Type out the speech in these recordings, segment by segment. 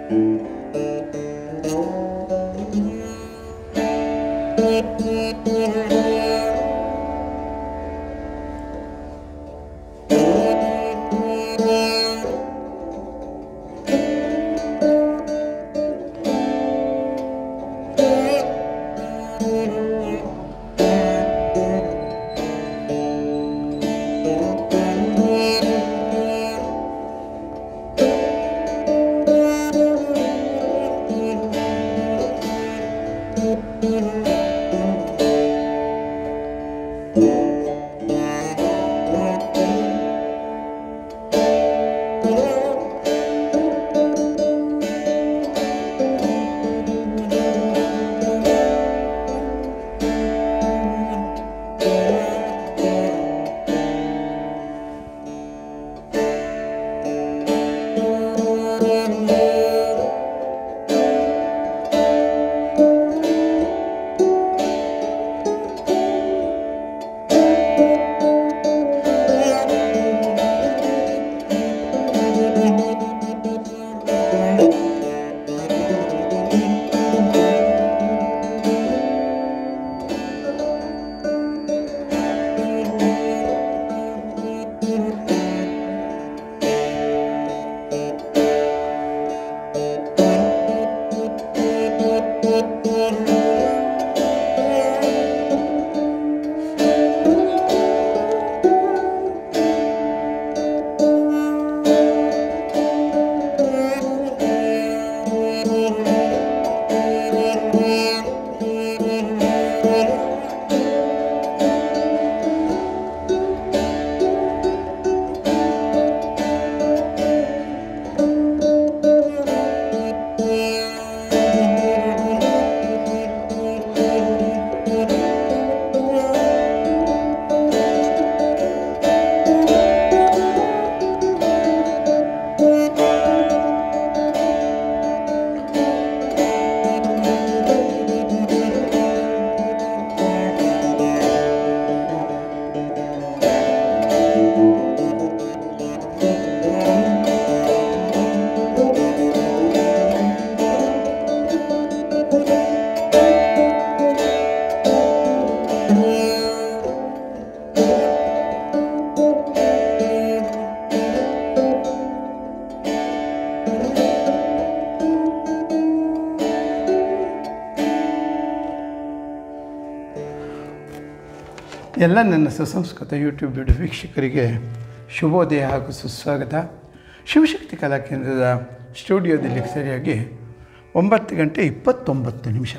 ಎಲ್ಲ ನನ್ನ ಸುಸಂಸ್ಕೃತ ಯೂಟ್ಯೂಬ್ ವಿಡಿಯೋ ವೀಕ್ಷಕರಿಗೆ ಶುಭೋದಯ ಹಾಗೂ ಸುಸ್ವಾಗತ ಶಿವಶಕ್ತಿ ಕಲಾ ಕೇಂದ್ರದ ಸ್ಟುಡಿಯೋದಲ್ಲಿ ಸರಿಯಾಗಿ ಒಂಬತ್ತು ಗಂಟೆ ಇಪ್ಪತ್ತೊಂಬತ್ತು ನಿಮಿಷ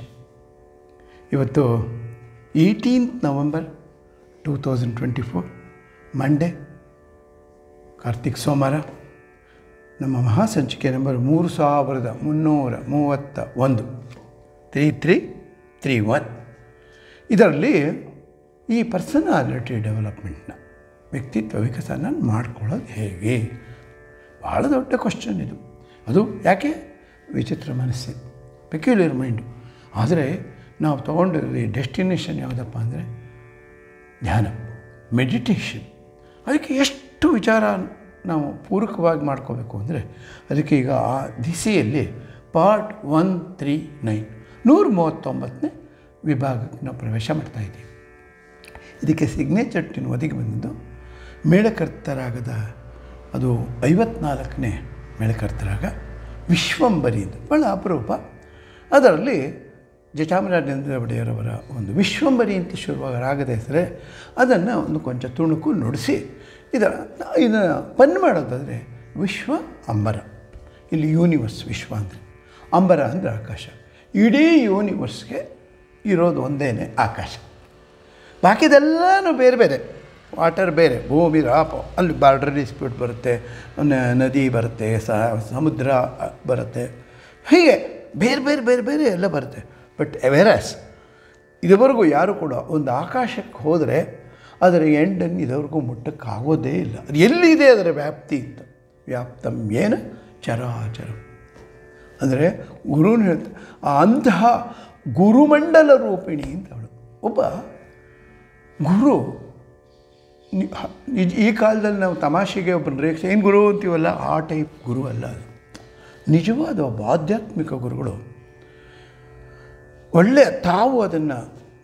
ಇವತ್ತು eighteenth November two thousand twenty four Monday Karthik ಸೋಮವಾರ ನಮ್ಮ ಮಹಾಸಂಚಿಕೆ ನಂಬರ್ ಮೂರು ಸಾವಿರದ ಮುನ್ನೂರ ಮೂವತ್ತ ಒಂದು ತ್ರೀ ತ್ರೀ ತ್ರೀ ಒನ್ ಇದರಲ್ಲಿ ಈ ಪರ್ಸನಾಲಿಟಿ ಡೆವಲಪ್ಮೆಂಟ್ನ ವ್ಯಕ್ತಿತ್ವ ವಿಕಸನ ಮಾಡ್ಕೊಳ್ಳೋದು ಹೇಗೆ ಭಾಳ ದೊಡ್ಡ ಕ್ವಶನ್ ಇದು ಅದು ಯಾಕೆ ವಿಚಿತ್ರ ಮನಸ್ಸು ಪೆಕ್ಯುಲರ್ ಮೈಂಡು ಆದರೆ ನಾವು ತೊಗೊಂಡಿರೋದು ಡೆಸ್ಟಿನೇಷನ್ ಯಾವುದಪ್ಪ ಅಂದರೆ ಧ್ಯಾನ ಮೆಡಿಟೇಷನ್ ಅದಕ್ಕೆ ಎಷ್ಟು ವಿಚಾರ ನಾವು ಪೂರಕವಾಗಿ ಮಾಡ್ಕೋಬೇಕು ಅಂದರೆ ಅದಕ್ಕೆ ಈಗ ಆ ದಿಸೆಯಲ್ಲಿ ಪಾರ್ಟ್ ಒನ್ ತ್ರೀ ನೈನ್ ನೂರ ಮೂವತ್ತೊಂಬತ್ತನೇ ವಿಭಾಗಕ್ಕೆ ನಾವು ಪ್ರವೇಶ ಮಾಡ್ತಾಯಿದ್ದೀವಿ ಇದಕ್ಕೆ ಸಿಗ್ನೇಚರ್ ಟಿನ್ ಒದಗಿ ಬಂದಿದ್ದು ಮೇಳಕರ್ತರಾಗದ ಅದು ಐವತ್ನಾಲ್ಕನೇ ಮೇಳಕರ್ತರಾಗ ವಿಶ್ವಂಬರಿ ಅಂತ ಭಾಳ ಅಪರೂಪ ಅದರಲ್ಲಿ ಜಟಾಮರಾಜೇಂದ್ರ ಒಡೆಯರವರ ಒಂದು ವಿಶ್ವಂಬರಿ ಅಂತ ಶುರುವಾಗ ರಾಗದ ಹೆಸರೇ ಅದನ್ನು ಒಂದು ಕೊಂಚ ತುಣುಕು ನುಡಿಸಿ ಇದರ ಇದನ್ನು ಪನ್ ಮಾಡೋದಾದರೆ ವಿಶ್ವ ಅಂಬರ ಇಲ್ಲಿ ಯೂನಿವರ್ಸ್ ವಿಶ್ವ ಅಂದರೆ ಅಂಬರ ಅಂದರೆ ಆಕಾಶ ಇಡೀ ಯೂನಿವರ್ಸ್ಗೆ ಇರೋದು ಒಂದೇ ಆಕಾಶ ಬಾಕಿದೆಲ್ಲನೂ ಬೇರೆ ಬೇರೆ ವಾಟರ್ ಬೇರೆ ಭೂಮಿ ರಾಪ ಅಲ್ಲಿ ಬಾರ್ಡರ್ ಡಿಸ್ಪ್ಯೂಟ್ ಬರುತ್ತೆ ನ- ನದಿ ಬರುತ್ತೆ ಸ ಸಮುದ್ರ ಬರುತ್ತೆ ಹೀಗೆ ಬೇರೆ ಬೇರೆ ಬೇರೆ ಬೇರೆ ಎಲ್ಲ ಬರುತ್ತೆ ಬಟ್ ವೆರಸ್ ಇದುವರೆಗೂ ಯಾರು ಕೂಡ ಒಂದು ಆಕಾಶಕ್ಕೆ ಹೋದರೆ ಅದರ ಎಂಡನ್ನು ಇದುವರೆಗೂ ಮುಟ್ಟಕ್ಕಾಗೋದೇ ಇಲ್ಲ ಅದು ಎಲ್ಲಿದೆ ಅದರ ವ್ಯಾಪ್ತಿ ಅಂತ ವ್ಯಾಪ್ತಂ ಏನು ಚರಾಚರ ಅಂದರೆ ಗುರುನ ಹೇಳ್ತ ಆ ಅಂತಹ ಗುರುಮಂಡಲ ರೂಪಿಣಿ ಅಂತ ಅವಳು ಒಬ್ಬ ಗುರು ನಿ- ಹ- ನಿಜ ಈ ಕಾಲದಲ್ಲಿ ನಾವು ತಮಾಷೆಗೆ ಒಬ್ಬನ ರೇಖೆ ಏನು ಗುರು ಅಂತೀವಲ್ಲ ಆ ಟೈಪ್ ಗುರು ಅಲ್ಲ ಅದು ನಿಜವಾದ ಒಬ್ಬ ಆಧ್ಯಾತ್ಮಿಕ ಗುರುಗಳು ಒಳ್ಳೆಯ ತಾವು ಅದನ್ನು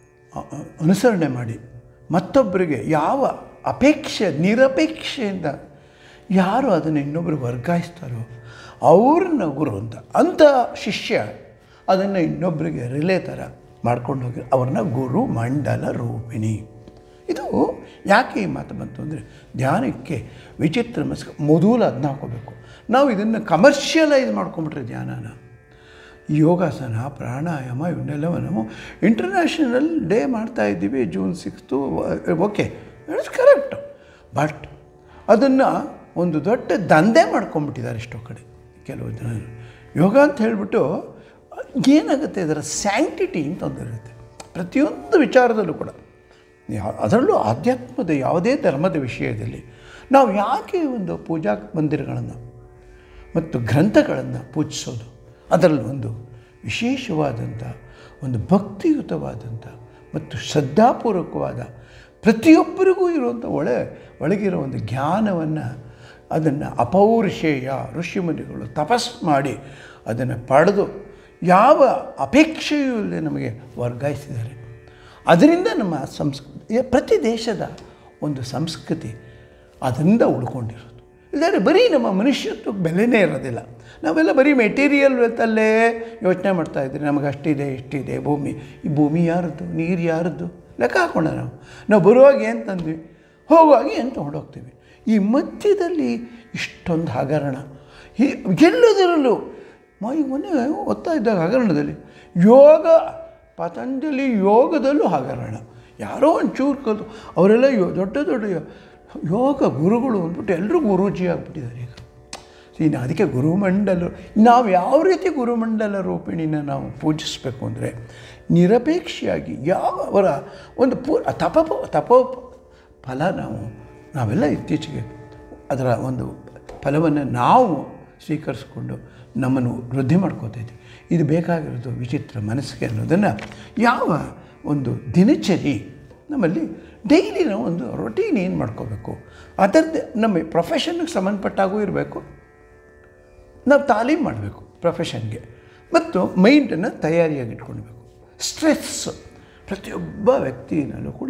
ಅನುಸರಣೆ ಮಾಡಿ ಮತ್ತೊಬ್ಬರಿಗೆ ಯಾವ ಅಪೇಕ್ಷೆ ನಿರಪೇಕ್ಷೆಯಿಂದ ಯಾರು ಅದನ್ನು ಇನ್ನೊಬ್ಬರಿಗೆ ವರ್ಗಾಯಿಸ್ತಾರೋ ಅವ್ರನ್ನ ಗುರು ಅಂತ ಅಂಥ ಶಿಷ್ಯ ಅದನ್ನು ಇನ್ನೊಬ್ಬರಿಗೆ ರಿಲೇ ಥರ ಮಾಡ್ಕೊಂಡು ಹೋಗಿ ಅವ್ರನ್ನ ಗುರು ಮಂಡಲ ರೂಪಿಣಿ ಇದು ಯಾಕೆ ಈ ಮಾತು ಬಂತು ಅಂದರೆ ಧ್ಯಾನಕ್ಕೆ ವಿಚಿತ್ರ ಮಸ್ಕ ಮೊದಲು ಅದನ್ನ ಹಾಕೋಬೇಕು ನಾವು ಇದನ್ನು ಕಮರ್ಷಿಯಲೈಸ್ ಮಾಡ್ಕೊಂಬಿಟ್ರೆ ಧ್ಯಾನನ ಯೋಗಾಸನ ಪ್ರಾಣಾಯಾಮ ಇವನ್ನೆಲ್ಲ ನಾವು ಇಂಟರ್ನ್ಯಾಷನಲ್ ಡೇ ಮಾಡ್ತಾ ಇದ್ದೀವಿ June sixth okay it's correct but ಅದನ್ನು ಒಂದು ದೊಡ್ಡ ದಂಧೆ ಮಾಡ್ಕೊಂಬಿಟ್ಟಿದ್ದಾರೆ ಎಷ್ಟೋ ಕಡೆ ಕೆಲವು ಜನ ಯೋಗ ಅಂತ ಹೇಳಿಬಿಟ್ಟು ಏನಾಗುತ್ತೆ ಇದರ ಸ್ಯಾಂಕ್ಟಿಟಿ ಅಂತ ಒಂದು ಇರುತ್ತೆ ಪ್ರತಿಯೊಂದು ವಿಚಾರದಲ್ಲೂ ಕೂಡ ಯಾ- ಅದರಲ್ಲೂ ಆಧ್ಯಾತ್ಮದ ಯಾವುದೇ ಧರ್ಮದ ವಿಷಯದಲ್ಲಿ ನಾವು ಯಾಕೆ ಒಂದು ಪೂಜಾ ಮಂದಿರಗಳನ್ನು ಮತ್ತು ಗ್ರಂಥಗಳನ್ನು ಪೂಜಿಸೋದು ಅದರಲ್ಲಿ ಒಂದು ವಿಶೇಷವಾದಂಥ ಒಂದು ಭಕ್ತಿಯುತವಾದಂಥ ಮತ್ತು ಶ್ರದ್ಧಾಪೂರ್ವಕವಾದ ಪ್ರತಿಯೊಬ್ಬರಿಗೂ ಇರುವಂಥ ಒಳ ಒಳಗಿರೋ ಒಂದು ಜ್ಞಾನವನ್ನು ಅದನ್ನು ಅಪೌರುಷೇಯ ಋಷಿಮುನಿಗಳು ತಪಸ್ ಮಾಡಿ ಅದನ್ನು ಪಡೆದು ಯಾವ ಅಪೇಕ್ಷೆಯೂ ಇಲ್ಲದೆ ನಮಗೆ ವರ್ಗಾಯಿಸಿದ್ದಾರೆ ಅದರಿಂದ ನಮ್ಮ ಸಂಸ್ಕೃತಿ ಪ್ರತಿ ದೇಶದ ಒಂದು ಸಂಸ್ಕೃತಿ ಅದರಿಂದ ಉಳ್ಕೊಂಡಿರೋದು ಇಲ್ಲದ್ರೆ ಬರೀ ನಮ್ಮ ಮನುಷ್ಯತ್ವಕ್ಕೆ ಬೆಲೆನೇ ಇರೋದಿಲ್ಲ ನಾವೆಲ್ಲ ಬರೀ ಮೆಟೀರಿಯಲ್ ವೆತ್ತಲ್ಲೇ ಯೋಚನೆ ಮಾಡ್ತಾ ಇದ್ರಿ ನಮಗೆ ಅಷ್ಟಿದೆ ಇಷ್ಟಿದೆ ಭೂಮಿ ಈ ಭೂಮಿ ಯಾರದ್ದು ನೀರು ಯಾರದ್ದು ಲೆಕ್ಕ ಹಾಕೊಂಡ ನಾವು ನಾವು ಬರುವಾಗ ಏನು ತಂದ್ವಿ ಹೋಗುವಾಗ ಏನು ತೊಗೊಂಡೋಗ್ತೀವಿ ಈ ಮಧ್ಯದಲ್ಲಿ ಇಷ್ಟೊಂದು ಹಗರಣ ಈ ಎಲ್ಲದರಲ್ಲೂ ಮ ಈಗ ಮೊನ್ನೆ ಓದ್ತಾ ಇದ್ದಾಗ ಹಗರಣದಲ್ಲಿ ಯೋಗ ಪತಂಜಲಿ ಯೋಗದಲ್ಲೂ ಹಗರಣ ಯಾರೋ ಒಂಚೂರು ಕಲ್ತು ಅವರೆಲ್ಲ ಯೋ ದೊಡ್ಡ ದೊಡ್ಡ ಯೋ- ಯೋಗ ಗುರುಗಳು ಅಂದ್ಬಿಟ್ಟು ಎಲ್ಲರೂ ಗುರೂಜಿ ಆಗ್ಬಿಟ್ಟಿದ್ದಾರೆ ಈಗ ಇನ್ನು ಅದಕ್ಕೆ ಗುರುಮಂಡಲ ನಾವು ಯಾವ ರೀತಿ ಗುರುಮಂಡಲ ರೂಪಿಣಿನ ನಾವು ಪೂಜಿಸಬೇಕು ಅಂದರೆ ನಿರಪೇಕ್ಷೆಯಾಗಿ ಯಾವ ಅವರ ಒಂದು ಪೂ ತಪ ತಪೋ ಫಲ ನಾವು ನಾವೆಲ್ಲ ಇತ್ತೀಚೆಗೆ ಅದರ ಒಂದು ಫಲವನ್ನು ನಾವು ಸ್ವೀಕರಿಸ್ಕೊಂಡು ನಮ್ಮನ್ನು ವೃದ್ಧಿ ಮಾಡ್ಕೋತಾ ಇದ್ದೀವಿ ಇದು ಬೇಕಾಗಿರೋದು ವಿಚಿತ್ರ ಮನಸ್ಸಿಗೆ ಅನ್ನೋದನ್ನು ಯಾವ ಒಂದು ದಿನಚರಿ ನಮ್ಮಲ್ಲಿ ಡೈಲಿ ನಾವು ಒಂದು ರೊಟೀನ್ ಏನು ಮಾಡ್ಕೋಬೇಕು ಅದರದ್ದು ನಮ್ಮ ಪ್ರೊಫೆಷನ್ಗೆ ಸಂಬಂಧಪಟ್ಟಾಗೂ ಇರಬೇಕು ನಾವು ತಾಲೀಮ್ ಮಾಡಬೇಕು ಪ್ರೊಫೆಷನ್ಗೆ ಮತ್ತು ಮೈಂಡನ್ನು ತಯಾರಿಯಾಗಿ ಇಟ್ಕೊಳ್ಬೇಕು ಸ್ಟ್ರೆಸ್ ಪ್ರತಿಯೊಬ್ಬ ವ್ಯಕ್ತಿನಲ್ಲೂ ಕೂಡ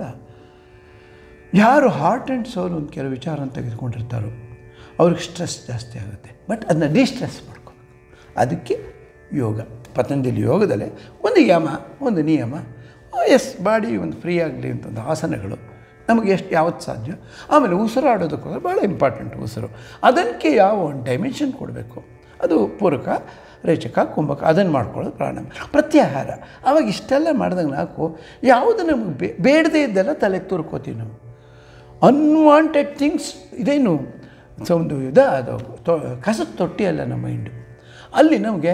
ಯಾರು ಹಾರ್ಟ್ ಆ್ಯಂಡ್ ಸೋಲ್ ಒಂದು ಕೆಲವು ವಿಚಾರನ ತೆಗೆದುಕೊಂಡಿರ್ತಾರೋ ಅವ್ರಿಗೆ ಸ್ಟ್ರೆಸ್ ಜಾಸ್ತಿ ಆಗುತ್ತೆ ಬಟ್ ಅದನ್ನ ಡಿಸ್ಟ್ರೆಸ್ ಮಾಡ್ಕೋಬೇಕು ಅದಕ್ಕೆ ಯೋಗ ಪತಂಜಲಿ ಯೋಗದಲ್ಲೇ ಒಂದು ಯಮ ಒಂದು ನಿಯಮ ಎಸ್ ಬಾಡಿ ಒಂದು ಫ್ರೀ ಆಗಲಿ ಅಂತ ಒಂದು ಆಸನಗಳು ನಮಗೆ ಎಷ್ಟು ಯಾವತ್ತು ಸಾಧ್ಯ ಆಮೇಲೆ ಉಸಿರಾಡೋದಕ್ಕೋಸ್ಕರ ಭಾಳ ಇಂಪಾರ್ಟೆಂಟ್ ಉಸಿರು ಅದಕ್ಕೆ ಯಾವ ಒಂದು ಡೈಮೆನ್ಷನ್ ಕೊಡಬೇಕು ಅದು ಪೂರಕ ರೇಚಕ ಕುಂಭಕ ಅದನ್ನು ಮಾಡ್ಕೊಳ್ಳೋದು ಪ್ರಾಣಾಯಾಮ ಪ್ರತ್ಯಾಹಾರ ಅವಾಗ ಇಷ್ಟೆಲ್ಲ ಮಾಡಿದಾಗ ನಾಲ್ಕು ಯಾವುದು ನಮಗೆ ಬೇ ಬೇಡದೇ ಇದ್ದೆಲ್ಲ ತಲೆ ತುರ್ಕೋತೀವಿ ನಾವು ಅನ್ವಾಂಟೆಡ್ ಥಿಂಗ್ಸ್ ಇದೇನು ಸೊ ಒಂದು ಇದ ಅದು ತೊ ಕಸದ ತೊಟ್ಟಿ ಅಲ್ಲ ನಮ್ಮ ಮೈಂಡು ಅಲ್ಲಿ ನಮಗೆ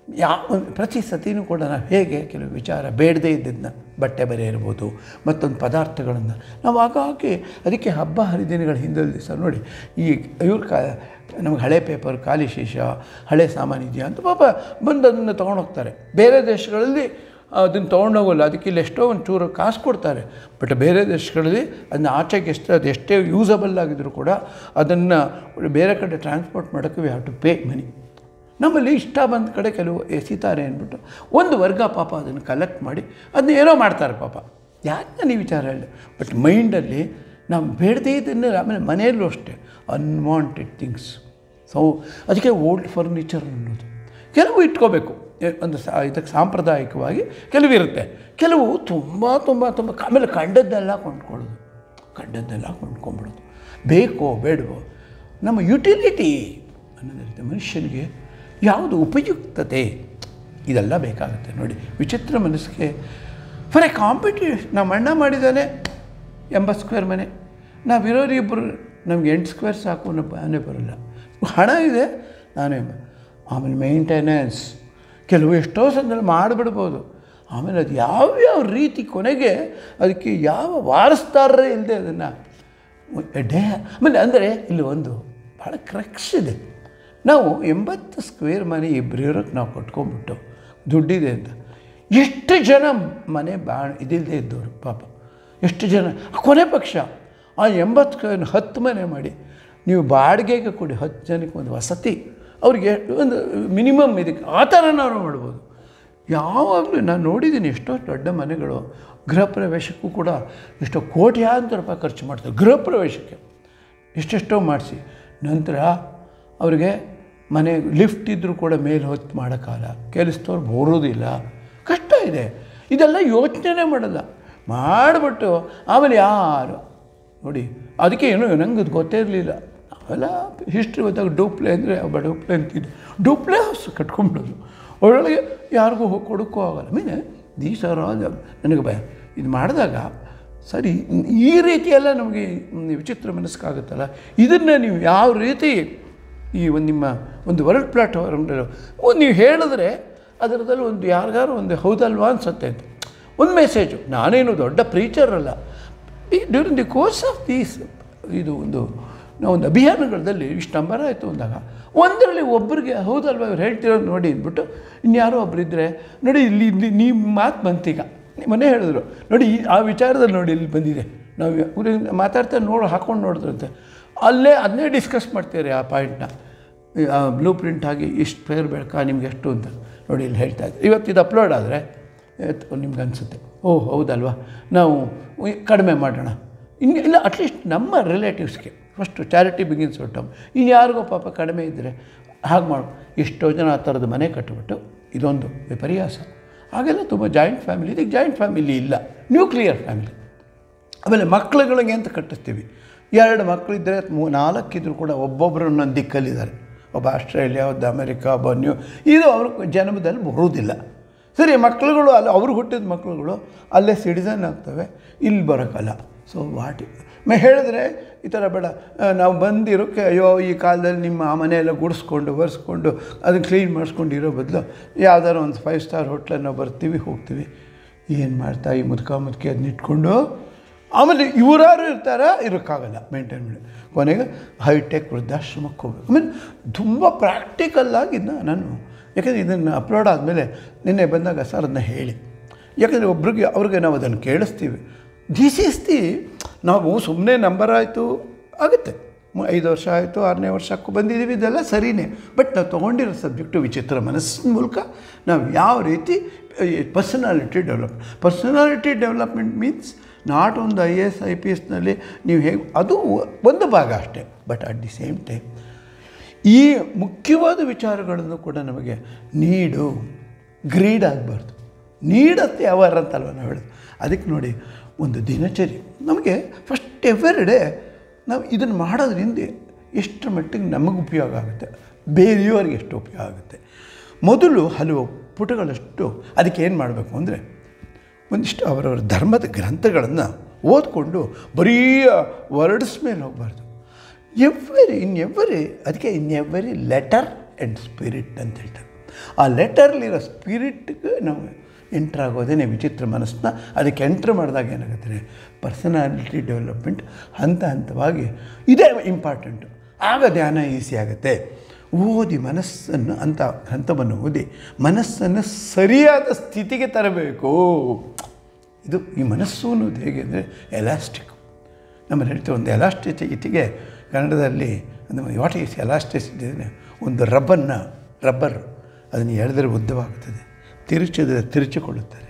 ಯಾವ ಪ್ರತಿ ಸತಿನೂ ಕೂಡ ನಾವು ಹೇಗೆ ಕೆಲವು ವಿಚಾರ ಬೇಡದೇ ಇದ್ದದನ್ನ ಬಟ್ಟೆ ಬರೆ ಇರ್ಬೋದು ಮತ್ತೊಂದು ಪದಾರ್ಥಗಳನ್ನು ನಾವು ಆಗಾಗ್ಗೆ ಅದಕ್ಕೆ ಹಬ್ಬ ಹರಿದಿನಗಳ ಹಿಂದಿನ ದಿವಸ ನೋಡಿ ಈ ಇವ್ರ ಕಾ ನಮಗೆ ಹಳೆ ಪೇಪರ್ ಖಾಲಿ ಶೀಶ ಹಳೆ ಸಾಮಾನು ಇದೆಯಾ ಅಂತ ಪಾಪ ಬಂದು ಅದನ್ನು ತೊಗೊಂಡೋಗ್ತಾರೆ ಬೇರೆ ದೇಶಗಳಲ್ಲಿ ಅದನ್ನು ತೊಗೊಂಡೋಗಲ್ಲ ಅದಕ್ಕೆ ಇಲ್ಲಿ ಎಷ್ಟೋ ಒಂದು ಚೂರು ಕಾಸು ಕೊಡ್ತಾರೆ ಬಟ್ ಬೇರೆ ದೇಶಗಳಲ್ಲಿ ಅದನ್ನ ಆಚೆಗೆ ಎಷ್ಟು ಅದು ಎಷ್ಟೇ ಯೂಸಬಲ್ ಆಗಿದ್ರೂ ಕೂಡ ಅದನ್ನು ಬೇರೆ ಕಡೆ ಟ್ರಾನ್ಸ್ಪೋರ್ಟ್ ಮಾಡೋಕ್ಕೆ we have to pay money ನಮ್ಮಲ್ಲಿ ಇಷ್ಟ ಬಂದ ಕಡೆ ಕೆಲವು ಎಸಿತಾರೆ ಅಂದ್ಬಿಟ್ಟು ಒಂದು ವರ್ಗ ಪಾಪ ಅದನ್ನು ಕಲೆಕ್ಟ್ ಮಾಡಿ ಅದನ್ನ ಏನೋ ಮಾಡ್ತಾರೆ ಪಾಪ ಯಾಕೆ ನಾನು ಈ ವಿಚಾರ ಹೇಳಿ ಬಟ್ ಮೈಂಡಲ್ಲಿ ನಾವು ಬೇಡದೇ ಇದನ್ನು ಆಮೇಲೆ ಮನೆಯಲ್ಲೂ ಅಷ್ಟೇ ಅನ್ವಾಂಟೆಡ್ ಥಿಂಗ್ಸ್ ಸೊ ಅದಕ್ಕೆ ಓಲ್ಡ್ ಫರ್ನಿಚರ್ ಅನ್ನೋದು ಕೆಲವು ಇಟ್ಕೋಬೇಕು ಎ- ಒಂದು ಸಾ ಇದಕ್ಕೆ ಸಾಂಪ್ರದಾಯಿಕವಾಗಿ ಕೆಲವು ಇರುತ್ತೆ ಕೆಲವು ತುಂಬ ತುಂಬ ತುಂಬ ಆಮೇಲೆ ಕಂಡದ್ದೆಲ್ಲ ಕೊಂಡ್ಕೊಳ್ಳೋದು ಕಂಡದ್ದೆಲ್ಲ ಕೊಂಡ್ಕೊಂಬಿಡೋದು ಬೇಕೋ ಬೇಡವೋ ನಮ್ಮ ಯುಟಿಲಿಟಿ ಅನ್ನೋದಿರುತ್ತೆ ಮನುಷ್ಯನಿಗೆ ಯಾವುದು ಉಪಯುಕ್ತತೆ ಇದೆಲ್ಲ ಬೇಕಾಗುತ್ತೆ ನೋಡಿ ವಿಚಿತ್ರ ಮನಸ್ಸಿಗೆ ಫಾರ್ ಎ ಕಾಂಪಿಟೇಷನ್ ನಮ್ಮ ಅಣ್ಣ ಮಾಡಿದ್ದಾನೆ ಎಂಬತ್ತು ಸ್ಕ್ವೇರ್ ಮನೆ ನಾವಿರೋರು ಇಬ್ಬರು ನಮ್ಗೆ ಎಂಟು ಸ್ಕ್ವೇರ್ ಸಾಕು ಅನ್ನೋ ಮನೆ ಬರೋಲ್ಲ ಹಣ ಇದೆ ನಾನು ಎಂಬ- ಆಮೇಲೆ ಮೇಂಟೆನೆನ್ಸ್ ಕೆಲವು ಎಷ್ಟೋ ಸಂದರ್ಭ ಮಾಡಿಬಿಡ್ಬೋದು ಆಮೇಲೆ ಅದು ಯಾವ್ಯಾವ ರೀತಿ ಕೊನೆಗೆ ಅದಕ್ಕೆ ಯಾವ ವಾರಸ್ದಾರರೇ ಇಲ್ಲದೆ ಅದನ್ನು ಡೇ ಆಮೇಲೆ ಅಂದರೆ ಇಲ್ಲಿ ಒಂದು ಭಾಳ ಕ್ರಕ್ಸ್ ಇದೆ ನಾವು ಎಂಬತ್ತು ಸ್ಕ್ವೇರ್ ಮನೆ ಇಬ್ಬರು ಇರೋಕ್ಕೆ ನಾವು ಕಟ್ಕೊಂಡ್ಬಿಟ್ಟು ದುಡ್ಡಿದೆ ಅಂತ ಎಷ್ಟು ಜನ ಮನೆ ಬಾ ಇದಿಲ್ಲದೆ ಇದ್ದವರು ಪಾಪ ಎಷ್ಟು ಜನ ಕೊನೆ ಪಕ್ಷ ಆ ಎಂಬತ್ತು ಸ್ಕ್ವೇರ್ ಹತ್ತು ಮನೆ ಮಾಡಿ ನೀವು ಬಾಡಿಗೆಗೆ ಕೊಡಿ ಹತ್ತು ಜನಕ್ಕೆ ಒಂದು ವಸತಿ ಅವ್ರಿಗೆ ಒಂದು ಮಿನಿಮಮ್ ಇದಕ್ಕೆ ಆ ಥರನಾದ್ರು ಮಾಡ್ಬೋದು ಯಾವಾಗಲೂ ನಾನು ನೋಡಿದ್ದೀನಿ ಎಷ್ಟೋ ದೊಡ್ಡ ಮನೆಗಳು ಗೃಹ ಪ್ರವೇಶಕ್ಕೂ ಕೂಡ ಎಷ್ಟೋ ಕೋಟ್ಯಾಂತರ ರೂಪಾಯಿ ಖರ್ಚು ಮಾಡ್ತಾರೆ ಗೃಹ ಪ್ರವೇಶಕ್ಕೆ ಎಷ್ಟೆಷ್ಟೋ ಮಾಡಿಸಿ ನಂತರ ಅವರಿಗೆ ಮನೆ ಲಿಫ್ಟ್ ಇದ್ದರೂ ಕೂಡ ಮೇಲೆ ಹೊತ್ತು ಮಾಡೋಕ್ಕಲ್ಲ ಕೆಲಸದವ್ರು ಬರೋದಿಲ್ಲ ಕಷ್ಟ ಇದೆ ಇದೆಲ್ಲ ಯೋಚನೆ ಮಾಡಲ್ಲ ಮಾಡಿಬಿಟ್ಟು ಆಮೇಲೆ ಯಾರು ನೋಡಿ ಅದಕ್ಕೆ ಏನೋ ನಂಗೆ ಅದು ಗೊತ್ತೇ ಇರಲಿಲ್ಲ ನಾವೆಲ್ಲ ಹಿಸ್ಟ್ರಿ ಓದಾಗ ಡೂಪ್ಲೆ ಅಂದರೆ ಒಬ್ಬ ಡೂಪ್ಲೆ ಅಂತಿದ್ದು ಡೂಪ್ಲೆ ಹೌಸ್ ಕಟ್ಕೊಂಡ್ಬಿಡೋದು ಒಳಗೆ ಯಾರಿಗೂ ಹೋಗಿ ಕೊಡೋಕ್ಕೂ ಆಗಲ್ಲ ಮೀನೆ ದೀಸ್ ಆರ್ ಆಲ್ ನನಗೆ ಭಯ ಇದು ಮಾಡಿದಾಗ ಸರಿ ಈ ರೀತಿಯೆಲ್ಲ ನಮಗೆ ವಿಚಿತ್ರ ಮನಸ್ಸಾಗುತ್ತಲ್ಲ ಇದನ್ನು ನೀವು ಯಾವ ರೀತಿ ಈ ಒಂದು ನಿಮ್ಮ ಒಂದು ವರ್ಲ್ಡ್ ಪ್ಲಾಟ್ಫಾರ್ಮ್ನಲ್ಲಿ ಒಂದು ನೀವು ಹೇಳಿದ್ರೆ ಅದರದಲ್ಲಿ ಒಂದು ಯಾರಿಗಾರು ಒಂದು ಹೌದಲ್ವಾ ಅನ್ಸುತ್ತೆ ಅಂತ ಒಂದು ಮೆಸೇಜು ನಾನೇನು ದೊಡ್ಡ ಪ್ರೀಚರ್ ಅಲ್ಲ ಈ during the course of these ಇದು ಒಂದು ನಾವು ಒಂದು ಅಭಿಯಾನಗಳಲ್ಲಿ ಇಷ್ಟು ನಂಬರ್ ಆಯಿತು ಅಂದಾಗ ಒಂದರಲ್ಲಿ ಒಬ್ಬರಿಗೆ ಹೌದಲ್ವ ಇವ್ರು ಹೇಳ್ತಿರೋದು ನೋಡಿ ಅಂದ್ಬಿಟ್ಟು ಇನ್ಯಾರೋ ಒಬ್ರು ಇದ್ದರೆ ನೋಡಿ ಇಲ್ಲಿ ಇಲ್ಲಿ ನಿಮ್ಮ ಮಾತು ಬಂತೀಗ ಮನೆ ಹೇಳಿದ್ರು ನೋಡಿ ಈ ಆ ವಿಚಾರದಲ್ಲಿ ನೋಡಿ ಇಲ್ಲಿ ಬಂದಿದೆ ನಾವು ಇವ್ರಿಗೆ ಮಾತಾಡ್ತಾ ನೋಡಿ ಹಾಕ್ಕೊಂಡು ನೋಡಿದ್ರಂತೆ ಅಲ್ಲೇ ಅದನ್ನೇ ಡಿಸ್ಕಸ್ ಮಾಡ್ತಾರೆ ಆ ಪಾಯಿಂಟ್ನ ಆ ಬ್ಲೂ ಪ್ರಿಂಟ್ ಆಗಿ ಇಷ್ಟು ಫೇರ್ ಬೇಕಾ ನಿಮ್ಗೆ ಎಷ್ಟು ಅಂತ ನೋಡಿ ಇಲ್ಲಿ ಹೇಳ್ತಾ ಇದ್ದಾರೆ ಇವತ್ತು ಇದು ಅಪ್ಲೋಡ್ ಆದರೆ ನಿಮ್ಗೆ ಅನಿಸುತ್ತೆ ಓ ಹೌದಲ್ವಾ ನಾವು ಉಯ್- ಕಡಿಮೆ ಮಾಡೋಣ ಇನ್ನು ಇಲ್ಲ ಅಟ್ಲೀಸ್ಟ್ ನಮ್ಮ ರಿಲೇಟಿವ್ಸ್ಗೆ ಫಸ್ಟು ಚಾರಿಟಿ ಬಿಗಿನ್ಸ್ ಒಟ್ಟಮ್ ಇನ್ನು ಯಾರಿಗೋ ಪಾಪ ಕಡಿಮೆ ಇದ್ದರೆ ಹಾಗೆ ಮಾಡು ಎಷ್ಟೋ ಜನ ಆ ಥರದ ಮನೆ ಕಟ್ಟಿಬಿಟ್ಟು ಇದೊಂದು ವಿಪರ್ಯಾಸ ಹಾಗೆಲ್ಲ ತುಂಬ ಜಾಯಿಂಟ್ ಫ್ಯಾಮಿಲಿ ಇದಕ್ಕೆ ಜಾಯಿಂಟ್ ಫ್ಯಾಮಿಲಿ ಇಲ್ಲ ನ್ಯೂಕ್ಲಿಯರ್ ಫ್ಯಾಮಿಲಿ ಆಮೇಲೆ ಮಕ್ಕಳುಗಳಿಗೆ ಅಂತ ಕಟ್ಟಿಸ್ತೀವಿ ಎರಡು ಮಕ್ಕಳಿದ್ದರೆ ಮೂ ನಾಲ್ಕಿದ್ರು ಕೂಡ ಒಬ್ಬೊಬ್ಬರು ಒಂದೊಂದು ದಿಕ್ಕಲ್ಲಿದ್ದಾರೆ ಒಬ್ಬ ಆಸ್ಟ್ರೇಲಿಯಾ ಒಬ್ಬ ಅಮೆರಿಕ ಒಬ್ಬ ನ್ಯೂ ಇದು ಅವ್ರ ಜನ್ಮದಲ್ಲಿ ಬರುವುದಿಲ್ಲ ಸರಿ ಮಕ್ಕಳುಗಳು ಅಲ್ಲಿ ಅವ್ರು ಹುಟ್ಟಿದ ಮಕ್ಕಳುಗಳು ಅಲ್ಲೇ ಸಿಟಿಸನ್ ಆಗ್ತವೆ ಇಲ್ಲಿ ಬರೋಕ್ಕಲ್ಲ ಸೊ ವಾಟ್ ಮೇ ಹೇಳಿದ್ರೆ ಈ ಥರ ಬೇಡ ಆ, ನಾವು ಬಂದಿರೋಕ್ಕೆ ಅಯ್ಯೋ ಈ ಕಾಲದಲ್ಲಿ ನಿಮ್ಮ ಆ ಮನೆಯೆಲ್ಲ ಗುಡಿಸ್ಕೊಂಡು ಒರೆಸ್ಕೊಂಡು ಅದನ್ನು ಕ್ಲೀನ್ ಮಾಡಿಸ್ಕೊಂಡು ಇರೋ ಬದಲು ಯಾವ್ದಾದ್ರು ಒಂದು ಫೈವ್ ಸ್ಟಾರ್ ಹೋಟ್ಲನ್ನು ಬರ್ತೀವಿ ಹೋಗ್ತೀವಿ ಏನು ಮಾಡ್ತಾ ಈ ಮುದುಕ ಮುದುಕಿ ಅದನ್ನ ಇಟ್ಕೊಂಡು ಆಮೇಲೆ ಇವರಾರು ಇರ್ತಾರ ಇರೋಕ್ಕಾಗಲ್ಲ ಮೇಂಟೈನ್ ಮಾಡಿ ಕೊನೆಗೆ ಹೈಟೆಕ್ ವೃದ್ಧಾಶ್ರಮಕ್ಕೆ ಹೋಗ್ಬೇಕು ಆಮೇಲೆ ತುಂಬ ಪ್ರಾಕ್ಟಿಕಲ್ಲಾಗಿ ಇದನ್ನ ನಾನು ಯಾಕಂದರೆ ಇದನ್ನು ಅಪ್ಲೋಡ್ ಆದಮೇಲೆ ನಿನ್ನೆ ಬಂದಾಗ ಸರ್ ಅದನ್ನ ಹೇಳಿ ಯಾಕಂದರೆ ಒಬ್ರಿಗೆ ಅವ್ರಿಗೆ ನಾವು ಅದನ್ನು ಕೇಳಿಸ್ತೀವಿ ದಿಸ್ ಈಸ್ ದಿ ನಾವು ಸುಮ್ಮನೆ ನಂಬರ್ ಆಯಿತು ಆಗುತ್ತೆ ಮು- ಐದು ವರ್ಷ ಆಯಿತು ಆರನೇ ವರ್ಷಕ್ಕೂ ಬಂದಿದ್ದೀವಿ ಇದೆಲ್ಲ ಸರಿಯೇ ಬಟ್ ನಾವು ತೊಗೊಂಡಿರೋ ಸಬ್ಜೆಕ್ಟು ವಿಚಿತ್ರ ಮನಸ್ಸಿನ ಮೂಲಕ ನಾವು ಯಾವ ರೀತಿ personality develop personality development means not ಒಂದು I A S I P ಎಸ್ನಲ್ಲಿ ನೀವು ಹೇಗೆ ಅದು ಒಂದು ಭಾಗ ಅಷ್ಟೇ but at the same time ಈ ಮುಖ್ಯವಾದ ವಿಚಾರಗಳನ್ನು ಕೂಡ ನಮಗೆ ನೀಡು ಗ್ರೀಡ್ ಆಗಬಾರ್ದು ನೀಡತ್ತೆ ಅವರ್ ಅಂತಲ್ವ ನಾವು ಹೇಳೋದು ಅದಕ್ಕೆ ನೋಡಿ ಒಂದು ದಿನಚರಿ ನಮಗೆ ಫಸ್ಟ್ ಎವ್ರಿ ಡೇ ನಾವು ಇದನ್ನು ಮಾಡೋದ್ರಿಂದ ಎಷ್ಟು ಮಟ್ಟಿಗೆ ನಮಗೆ ಉಪಯೋಗ ಆಗುತ್ತೆ ಬೇರೆಯವರಿಗೆ ಎಷ್ಟು ಉಪಯೋಗ ಆಗುತ್ತೆ ಮೊದಲು ಹಲವು ಪುಟಗಳಷ್ಟು ಅದಕ್ಕೆ ಏನು ಮಾಡಬೇಕು ಅಂದರೆ ಒಂದಿಷ್ಟು ಅವರವರ ಧರ್ಮದ ಗ್ರಂಥಗಳನ್ನು ಓದ್ಕೊಂಡು ಬರೀ ವರ್ಡ್ಸ್ ಮೇಲೆ ಹೋಗಬಾರ್ದು ಎವ್ರಿ ಇನ್ ಎವ್ರಿ ಅದಕ್ಕೆ in every letter and spirit ಅಂತ ಹೇಳ್ತಾರೆ ಆ ಲೆಟರ್ಲಿರೋ ಸ್ಪಿರಿಟ್ಗೆ ನಾವು ಎಂಟ್ರ್ ಆಗೋದೇ ವಿಚಿತ್ರ ಮನಸ್ಸನ್ನ ಅದಕ್ಕೆ ಎಂಟ್ರ್ ಮಾಡಿದಾಗ ಏನಾಗುತ್ತೆ ಪರ್ಸನಾಲಿಟಿ ಡೆವಲಪ್ಮೆಂಟ್ ಹಂತ ಹಂತವಾಗಿ ಇದೇ ಇಂಪಾರ್ಟೆಂಟು ಆಗ ಧ್ಯಾನ ಈಸಿ ಆಗುತ್ತೆ ಓದಿ ಮನಸ್ಸನ್ನು ಅಂತ ಹಂತವನ್ನು ಓದಿ ಮನಸ್ಸನ್ನು ಸರಿಯಾದ ಸ್ಥಿತಿಗೆ ತರಬೇಕು ಇದು ಈ ಮನಸ್ಸು ಅನ್ನೋದು ಹೇಗೆ ಅಂದರೆ ಎಲಾಸ್ಟಿಕ್ ನಮ್ಮಲ್ಲಿ ಹೇಳ್ತೀವಿ ಒಂದು ಎಲಾಸ್ಟಿಸಿಟಿಗೆ ಕನ್ನಡದಲ್ಲಿ ವಾಟ್ ಈಸ್ ಎಲಾಸ್ಟಿಸಿಟಿ ಅಂದರೆ ಒಂದು ರಬ್ಬನ್ನು ರಬ್ಬರ್ ಅದನ್ನು ಎಳೆದರೆ ಉದ್ದವಾಗುತ್ತದೆ ತಿರುಚಿದರೆ ತಿರುಚಿಕೊಳ್ಳುತ್ತದೆ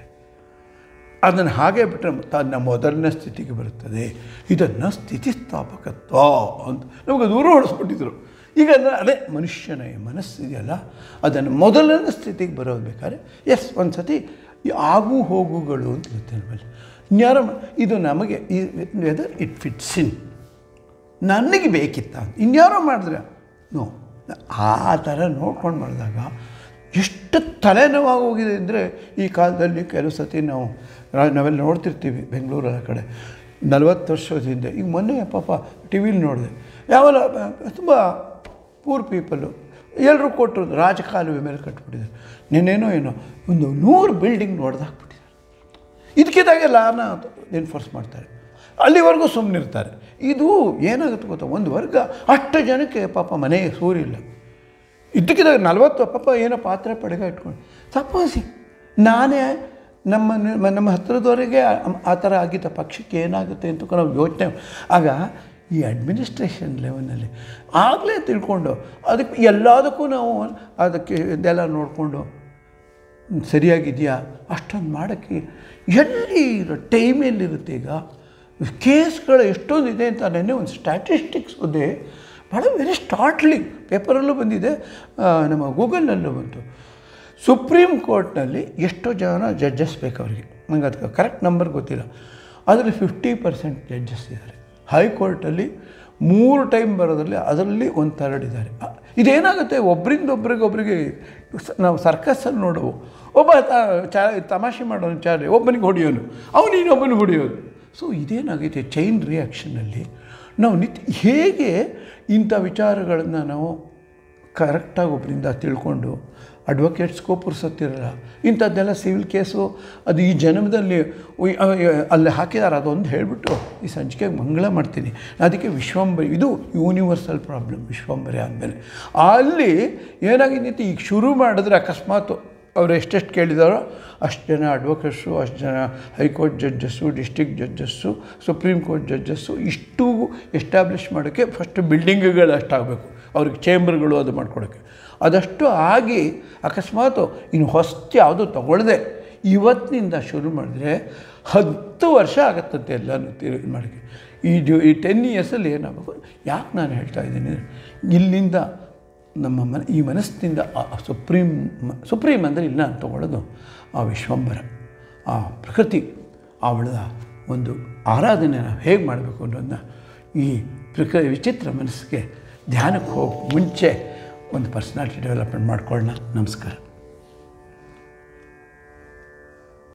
ಅದನ್ನು ಹಾಗೆ ಬಿಟ್ಟರೆ ತನ್ನ ಮೊದಲನೇ ಸ್ಥಿತಿಗೆ ಬರುತ್ತದೆ ಇದನ್ನು ಸ್ಥಿತಿಸ್ಥಾಪಕತ್ವ ಅಂತ ನಮಗೆ ದೂರ ಹೊಡಿಸ್ಬಿಟ್ಟಿದ್ರು ಈಗ ಅಂದರೆ ಅದೇ ಮನುಷ್ಯನ ಈ ಮನಸ್ಸಿದೆಯಲ್ಲ ಅದನ್ನು ಮೊದಲನೇ ಸ್ಥಿತಿಗೆ ಬರೋದು ಬೇಕಾದ್ರೆ ಎಸ್ ಒಂದು ಸತಿ ಈ ಆಗು ಹೋಗುಗಳು ಅಂತ ಇರುತ್ತೆ ನಮ್ಮಲ್ಲಿ ಇನ್ಯಾರೋ ಮ- ಇದು ನಮಗೆ ಈ ವೆದರ್ ಇಟ್ ಫಿಟ್ಸ್ ಇನ್ ನನಗೆ ಬೇಕಿತ್ತ ಇನ್ಯಾರೋ ಮಾಡಿದ್ರೆ ನೋ ಆ ಥರ ನೋಡ್ಕೊಂಡು ಮಾಡಿದಾಗ ಎಷ್ಟು ತಲೆನೋವಾಗಿ ಹೋಗಿದೆ ಅಂದರೆ ಈ ಕಾಲದಲ್ಲಿ ಕೆಲವು ಸತಿ ನಾವು ರಾ- ನಾವೆಲ್ಲ ನೋಡ್ತಿರ್ತೀವಿ ಬೆಂಗಳೂರು ಆ ಕಡೆ ನಲವತ್ತು ವರ್ಷದ ಹಿಂದೆ ಈಗ ಮೊನ್ನೆ ಪಾಪ ಟಿ ವಿಲಿ ನೋಡಿದೆ ಯಾವೆಲ್ಲ ತುಂಬ ಪೂರ್ ಪೀಪಲ್ಲು ಎಲ್ಲರೂ ಕೊಟ್ಟರು ರಾಜಕಾಲುವೆ ಮೇಲೆ ಕಟ್ಬಿಟ್ಟಿದ್ದಾರೆ ನಿನ್ನೇನೋ ಏನೋ ಒಂದು ನೂರು ಬಿಲ್ಡಿಂಗ್ ನೋಡ್ದಾಕ್ಬಿಟ್ಟಿದ್ದಾರೆ ಇದಕ್ಕಿದ್ದಾಗೆ ಲಾನ ಎನ್ಫೋರ್ಸ್ ಮಾಡ್ತಾರೆ ಅಲ್ಲಿವರೆಗೂ ಸುಮ್ಮನಿರ್ತಾರೆ ಇದು ಏನಾಗುತ್ತೆ ಗೊತ್ತಾ ಒಂದು ವರ್ಗ ಅಷ್ಟು ಜನಕ್ಕೆ ಪಾಪ ಮನೆ ಸೂರಿಲ್ಲ ಇದ್ದಕ್ಕಿದ್ದಾಗ ನಲ್ವತ್ತು ಪಾಪ ಏನೋ ಪಾತ್ರೆ ಪಡೆಗ ಇಟ್ಕೊಂಡು ಸಪೋಸಿ ನಾನೇ ನಮ್ಮ ನಮ್ಮ ಹತ್ರದವರೆಗೆ ಆ- ಆ ಥರ ಆಗಿದ್ದ ಪಕ್ಷಕ್ಕೆ ಏನಾಗುತ್ತೆ ಅಂತ ನಾವು ಯೋಚನೆ ಆಗ ಈ ಅಡ್ಮಿನಿಸ್ಟ್ರೇಷನ್ ಲೆವೆಲ್ನಲ್ಲಿ ಆಗಲೇ ತಿಳ್ಕೊಂಡು ಅದಕ್ಕೆ ಎಲ್ಲದಕ್ಕೂ ನಾವು ಅದಕ್ಕೆ ಇದೆಲ್ಲ ನೋಡಿಕೊಂಡು ಸರಿಯಾಗಿದೆಯಾ ಅಷ್ಟೊಂದು ಮಾಡೋಕ್ಕೆ ಎಲ್ಲಿ ಟೈಮ್ ಎಲ್ಲಿರುತ್ತೆ ಈಗ ಕೇಸ್ಗಳು ಎಷ್ಟೊಂದು ಇದೆ ಅಂತ ನೆನ್ನೆ ಒಂದು ಸ್ಟ್ಯಾಟಿಸ್ಟಿಕ್ಸ್ ಓದಿ ಭಾಳ ವೆರಿ ಸ್ಟಾರ್ಟ್ಲಿಂಗ್ ಪೇಪರಲ್ಲೂ ಬಂದಿದೆ ಆ, ನಮ್ಮ ಗೂಗಲ್ನಲ್ಲೂ ಬಂತು ಸುಪ್ರೀಂ ಕೋರ್ಟ್ನಲ್ಲಿ ಎಷ್ಟೋ ಜನ ಜಡ್ಜಸ್ ಬೇಕು ಅವರಿಗೆ ನಂಗೆ ಅದಕ್ಕೆ ಕರೆಕ್ಟ್ ನಂಬರ್ ಗೊತ್ತಿಲ್ಲ ಅದರಲ್ಲಿ ಫಿಫ್ಟಿ ಪರ್ಸೆಂಟ್ ಜಡ್ಜಸ್ ಇದ್ದಾರೆ ಹೈಕೋರ್ಟಲ್ಲಿ ಮೂರು ಟೈಮ್ ಬರೋದ್ರಲ್ಲಿ ಅದರಲ್ಲಿ ಒಂದು ಥರ್ಡ್ ಇದ್ದಾರೆ ಅ- ಇದೇನಾಗುತ್ತೆ ಒಬ್ಬರಿಂದ ಒಬ್ರಿಗೆ ಒಬ್ಬರಿಗೆ ಸ- ನಾವು ಸರ್ಕಸ್ಸಲ್ಲಿ ನೋಡುವು ಒಬ್ಬ ತ- ಚಾ ತಮಾಷೆ ಮಾಡೋನು ಚಾಲೆ ಒಬ್ಬನಿಗೆ ಹೊಡೆಯೋನು ಅವನು ಇನ್ನೊಬ್ಬನಿಗೆ ಹೊಡೆಯೋದು ಸೊ ಇದೇನಾಗೈತೆ ಚೈನ್ ರಿಯಾಕ್ಷನಲ್ಲಿ ನಾವು ನಿತ್ಯ ಹೇಗೆ ಇಂಥ ವಿಚಾರಗಳನ್ನು ನಾವು ಕರೆಕ್ಟಾಗಿ ಒಬ್ಬರಿಂದ ತಿಳ್ಕೊಂಡು ಅಡ್ವೊಕೇಟ್ಸ್ಗೂ ಪುರ್ಸೊತ್ತಿರಲ್ಲ ಇಂಥದ್ದೆಲ್ಲ ಸಿವಿಲ್ ಕೇಸು ಅದು ಈ ಜನ್ಮದಲ್ಲಿ ಉಯ್- ಅ- ಅ- ಅಲ್ಲಿ ಹಾಕಿದ್ದಾರೆ ಅದೊಂದು ಹೇಳಿಬಿಟ್ಟು ಈ ಸಂಚಿಕೆಗೆ ಮಂಗಳ ಮಾಡ್ತೀನಿ ಅದಕ್ಕೆ ವಿಶ್ವಂಬರಿ ಇದು ಯೂನಿವರ್ಸಲ್ ಪ್ರಾಬ್ಲಮ್ ವಿಶ್ವಂಬರಿ ಆದಮೇಲೆ ಅಲ್ಲಿ ಏನಾಗಿದೆ ಅಂತ ಈಗ ಶುರು ಮಾಡಿದ್ರೆ ಅಕಸ್ಮಾತ್ ಅವ್ರು ಎಷ್ಟೆಷ್ಟು ಕೇಳಿದಾರೋ ಅಷ್ಟು ಜನ ಅಡ್ವೊಕೇಟ್ಸು ಅಷ್ಟು ಜನ high court judges district judges supreme court judges ಇಷ್ಟು ಎಸ್ಟಾಬ್ಲಿಷ್ ಮಾಡೋಕ್ಕೆ ಫಸ್ಟ್ ಬಿಲ್ಡಿಂಗ್ಗಳು ಅಷ್ಟಾಗಬೇಕು ಅವ್ರಿಗೆ ಚೇಂಬರ್ಗಳು ಅದು ಮಾಡ್ಕೊಡೋಕ್ಕೆ ಅದಷ್ಟು ಆಗಿ ಅಕಸ್ಮಾತ್ ಇನ್ನು ಹೊಸ್ತು ಯಾವುದೂ ತಗೊಳ್ಳದೆ ಇವತ್ತಿನಿಂದ ಶುರು ಮಾಡಿದ್ರೆ ಹತ್ತು ವರ್ಷ ಆಗತ್ತಂತೆ ಎಲ್ಲನೂ ತೀರ್ ಮಾಡೋಕ್ಕೆ ಈ ಡ್ಯೂ ಈ ಟೆನ್ ಇಯರ್ಸಲ್ಲಿ ಏನಾಗಬೇಕು ಯಾಕೆ ನಾನು ಹೇಳ್ತಾ ಇದ್ದೀನಿ ಇಲ್ಲಿಂದ ನಮ್ಮ ಮನ ಈ ಮನಸ್ಸಿನಿಂದ ಆ ಸುಪ್ರೀಂ ಮ- ಸುಪ್ರೀಂ ಅಂದರೆ ಇಲ್ಲ ಅಂತ ತಗೊಳ್ಳೋದು ಆ ವಿಶ್ವಂಬರ ಆ ಪ್ರಕೃತಿ ಅವಳ ಒಂದು ಆರಾಧನೆ ನಾವು ಹೇಗೆ ಮಾಡಬೇಕು ಅನ್ನೋದನ್ನ ಈ ಪ್ರಕ ವಿಚಿತ್ರ ಮನಸ್ಸಿಗೆ ಧ್ಯಾನಕ್ಕೆ ಹೋಗಿ ಮುಂಚೆ ಒಂದು ಪರ್ಸ್ನಾಲಿಟಿ ಡೆವಲಪ್ಮೆಂಟ್ ಮಾಡ್ಕೊಳ್ಳೋಣ ನಮಸ್ಕಾರ